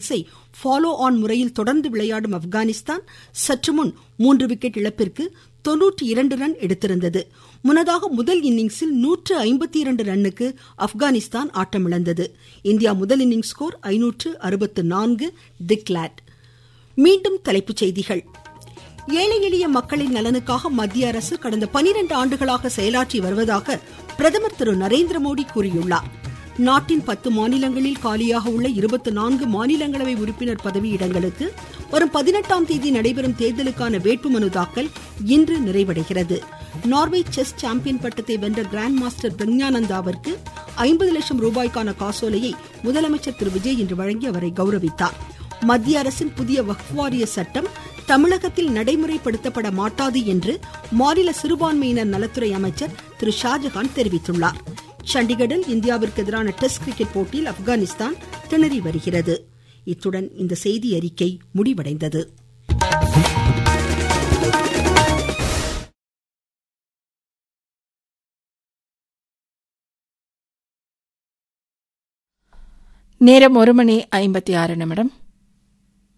இன்னிங்ஸை follow on முறையில் தொடர்ந்து விளையாடும் ஆப்கானிஸ்தான் சற்று முன் மூன்று விக்கெட் இழப்பிற்கு தொன்னூற்றி இரண்டு ரன் எடுத்திருந்தது முன்னதாக முதல் இன்னிங்ஸில் நூற்று ஐம்பத்தி இரண்டு ரன்னுக்கு ஆப்கானிஸ்தான் ஆட்டமிழந்தது இந்தியா முதல் இன்னிங்ஸ் ஸ்கோர் ஐநூற்று அறுபத்து நான்கு டிக்லாட் மீண்டும் தலைப்புச் செய்திகள் ஏழை எளிய மக்களின் நலனுக்காக மத்திய அரசு கடந்த பனிரெண்டு ஆண்டுகளாக செயலாற்றி வருவதாக பிரதமர் திரு நரேந்திர மோடி கூறியுள்ளார் நாட்டின் பத்து மாநிலங்களில் காலியாக உள்ள இருபத்தி நான்கு மாநிலங்களவை உறுப்பினர் பதவியிடங்களுக்கு வரும் பதினெட்டாம் தேதி நடைபெறும் தேர்தலுக்கான வேட்புமனு தாக்கல் இன்று நிறைவடைகிறது நார்வே செஸ் சாம்பியன் பட்டத்தை வென்ற கிராண்ட் மாஸ்டர் பிரக்ஞானந்தாவிற்கு ஐம்பது லட்சம் ரூபாய்க்கான காசோலையை முதலமைச்சர் திரு விஜய் இன்று வழங்கி அவரை கௌரவித்தார் மத்திய அரசின் புதிய வக்ஃப் சட்டம் தமிழகத்தில் நடைமுறைப்படுத்தப்பட மாட்டாது என்று மாநில சிறுபான்மையினர் நலத்துறை அமைச்சர் திரு ஷாஜகான் தெரிவித்துள்ளார் சண்டிகரில் இந்தியாவிற்கு எதிரான டெஸ்ட் கிரிக்கெட் போட்டியில் ஆப்கானிஸ்தான் திணறி வருகிறது இத்துடன் இந்த செய்தி அறிக்கை முடிவடைந்தது நேரம் ஒரு மணி ஐம்பத்தி ஆறு நிமிடம்